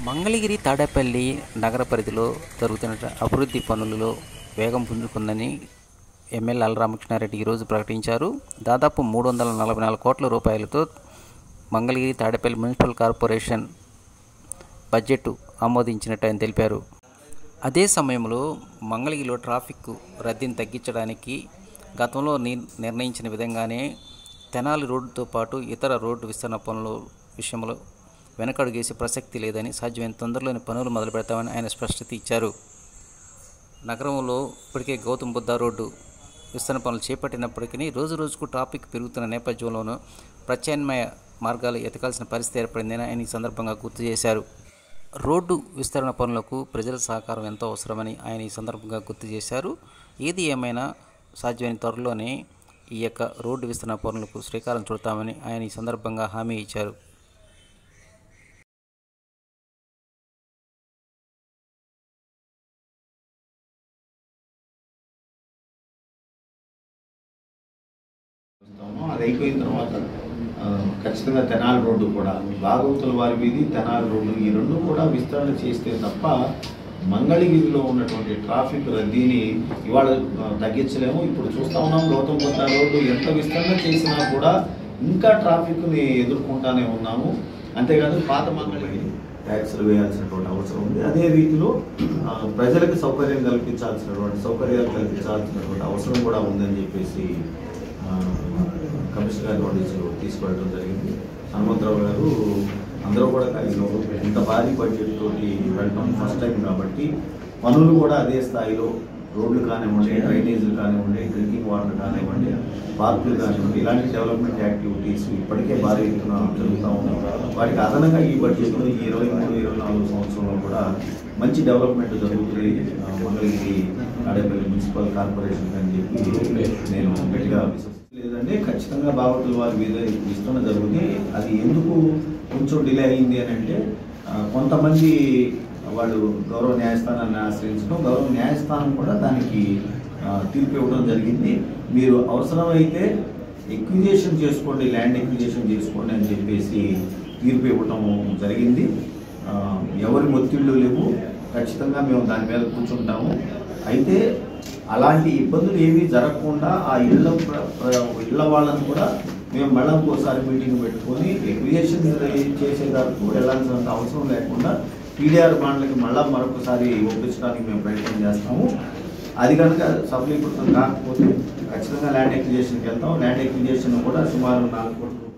మంగళగిరి తాడేపల్లి నగర పరిధిలో జరుగుతున్న అభివృద్ధి పనులలో వేగం పుంజుకుందని ఎమ్మెల్యే అలరామకృష్ణారెడ్డి ఈరోజు ప్రకటించారు దాదాపు మూడు వందల నలభై నాలుగు కోట్ల రూపాయలతో Mangalagiri Tadepalli municipal corporation budget ఆమోదించినట్టు ఆయన తెలిపారు అదే సమయంలో మంగళగిరిలో ట్రాఫిక్ రద్దీని తగ్గించడానికి గతంలో ని- నిర్ణయించిన విధంగానే తెనాలి రోడ్డుతో పాటు ఇతర రోడ్డు విస్తరణ పనుల విషయంలో వెనకడుగేసే ప్రసక్తి లేదని సాధ్యమైన తొందరలోని పనులు మొదలు పెడతామని ఆయన స్పష్టత ఇచ్చారు నగరంలో ఇప్పటికే గౌతమ్ బుద్ధ రోడ్డు విస్తరణ పనులు చేపట్టినప్పటికీ రోజు రోజుకు ట్రాఫిక్ పెరుగుతున్న నేపథ్యంలోనూ ప్రత్యామ్నాయ మార్గాలు ఎతకాల్సిన పరిస్థితి ఏర్పడిందని ఆయన ఈ సందర్భంగా గుర్తు చేశారు రోడ్డు విస్తరణ పనులకు ప్రజల సహకారం ఎంతో అవసరమని ఆయన ఈ సందర్భంగా గుర్తు చేశారు ఏది ఏమైనా సాధ్యమైన త్వరలోనే ఈ యొక్క రోడ్డు విస్తరణ పనులకు శ్రీకారం చుడతామని ఆయన ఈ సందర్భంగా హామీ ఇచ్చారు చూస్తాము. అది అయిపోయిన తర్వాత ఆ, ఖచ్చితంగా తెనాలి రోడ్డు కూడా భాగవతుల వారి వీధి తెనాలి రోడ్డు ఈ రెండు కూడా విస్తరణ చేస్తే తప్ప మంగళగిరిలో ఉన్నటువంటి ట్రాఫిక్ రద్దీని ఇవాళ ఆ, తగ్గించలేము ఇప్పుడు చూస్తా ఉన్నాం గౌతమ్ బుద్ధ రోడ్డు ఎంత విస్తరణ చేసినా కూడా ఇంకా ట్రాఫిక్ని ఎదుర్కొంటానే ఉన్నాము అంతేకాదు పాత మంగళగిరి ట్యాక్సులు వేయాల్సినటువంటి అవసరం ఉంది అదే రీతిలో ఆ, ప్రజలకు సౌకర్యం కల్పించాల్సినటువంటి సౌకర్యాలు కల్పించాల్సినటువంటి అవసరం కూడా ఉందని చెప్పేసి ఆ, కమిషనర్ గారి నోటీసులు తీసుకెళ్ళడం జరిగింది హనుమంతరావు గారు అందరూ కూడా కలిగిన ఇంత భారీ బడ్జెట్ తోటి వెళ్ళడం ఫస్ట్ టైం కాబట్టి పనులు కూడా అదే స్థాయిలో రోడ్లు కానివ్వండి డ్రైనేజీలు కానివ్వండి డ్రింకింగ్ వాటర్ కానివ్వండి పార్కులు కానివ్వండి ఇలాంటి డెవలప్మెంట్ యాక్టివిటీస్ ఇప్పటికే భారీ ఎత్తున జరుగుతూ ఉన్నాయి వాటికి అదనంగా ఈ బడ్జెట్లో ఈ ఇరవై మూడు ఇరవై నాలుగు సంవత్సరంలో కూడా మంచి డెవలప్మెంట్ జరుగుతుంది ఆ, మంగళగిరి ఆడేపల్లి మున్సిపల్ కార్పొరేషన్ అని చెప్పి నేను గట్టిగా విశ్వసిస్తున్నాను. లేదంటే ఖచ్చితంగా బాపట్ల వారి మీద విస్తరణ జరుగుతుంది అది ఎందుకు కొంచెం డిలే అయింది అని అంటే ఆ, కొంతమంది వాళ్ళు గౌరవ న్యాయస్థానాన్ని ఆశ్రయించడం గౌరవ న్యాయస్థానం కూడా దానికి ఆ, తీర్పు ఇవ్వడం జరిగింది మీరు అవసరమైతే ఎక్విజేషన్ చేసుకోండి ల్యాండ్ ఎక్విజేషన్ చేసుకోండి అని చెప్పేసి తీర్పు ఇవ్వటం జరిగింది ఆ, ఎవరి ఒత్తిళ్ళు లేవు ఖచ్చితంగా మేము దాని మీద కూర్చుంటాము అయితే అలాంటి ఇబ్బందులు ఏమీ జరగకుండా ఆ ఇళ్ళ ప్ర- ప్ర- ఇళ్ళ వాళ్ళని కూడా మేము మళ్ళీ ఇంకోసారి మీటింగ్ పెట్టుకొని ఎక్విజేషన్ చేసేదానికి వెళ్ళాల్సినంత అవసరం లేకుండా టీడీఆర్ బాండ్లకి మళ్ళీ మరొకసారి ఒప్పించడానికి మేము ప్రయత్నం చేస్తాము అది కనుక సఫలీకృతం కాకపోతే ఖచ్చితంగా ల్యాండ్ ఎక్విజేషన్కి వెళ్తాం ల్యాండ్ ఎక్విజేషన్ కూడా సుమారు నాలుగు కోట్ల రూపాయలు